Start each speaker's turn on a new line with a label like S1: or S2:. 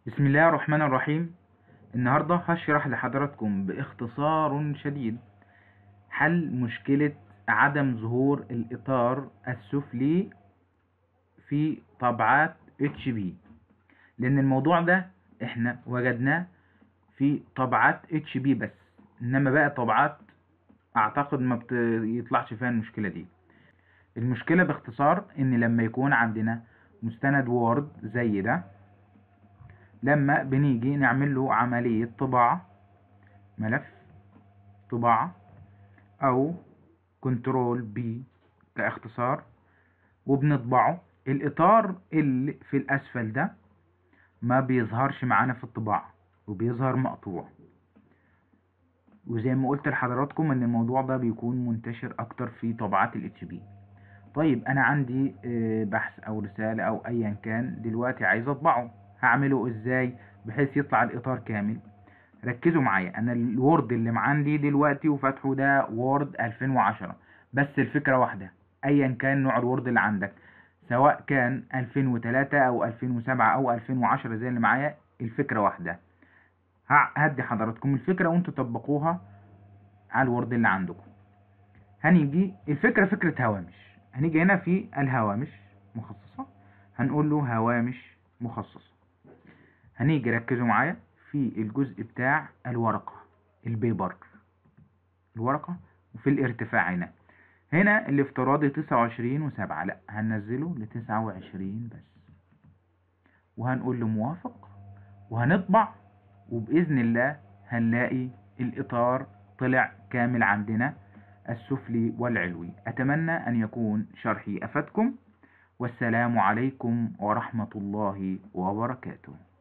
S1: بسم الله الرحمن الرحيم النهاردة هشرح لحضراتكم باختصار شديد حل مشكلة عدم ظهور الإطار السفلي في طبعات HP لأن الموضوع ده احنا وجدناه في طبعات HP بس إنما بقى طبعات أعتقد ما بيطلعش فيها المشكلة دي المشكلة باختصار إن لما يكون عندنا مستند وورد زي ده لما بنيجي نعمل له عملية طباعة ملف طباعة أو كنترول بي كاختصار وبنطبعه الإطار اللي في الأسفل ده ما بيظهرش معانا في الطباعة وبيظهر مقطوع وزي ما قلت لحضراتكم ان الموضوع ده بيكون منتشر اكتر في طبعات الاتش بي طيب انا عندي بحث او رسالة او ايا كان دلوقتي عايز اطبعه هعمله ازاي بحيث يطلع الاطار كامل ركزوا معايا انا الوورد اللي عندي دلوقتي وفتحه ده وورد 2010 بس الفكرة واحدة ايا كان نوع الوورد اللي عندك سواء كان 2003 او 2007 او 2010 زي اللي معايا الفكرة واحدة هدي حضراتكم الفكرة وانتوا طبقوها على الوورد اللي عندكم هنيجي الفكرة فكرة هوامش هنيجي هنا في الهوامش مخصصة هنقول له هوامش مخصصة هنيجي ركزوا معايا في الجزء بتاع الورقة البيبر الورقة وفي الارتفاع هنا هنا الافتراضي تسعة وعشرين وسبعة لا هننزله لتسعة وعشرين بس وهنقول له موافق وهنطبع وبإذن الله هنلاقي الإطار طلع كامل عندنا السفلي والعلوي أتمنى أن يكون شرحي أفدكم والسلام عليكم ورحمة الله وبركاته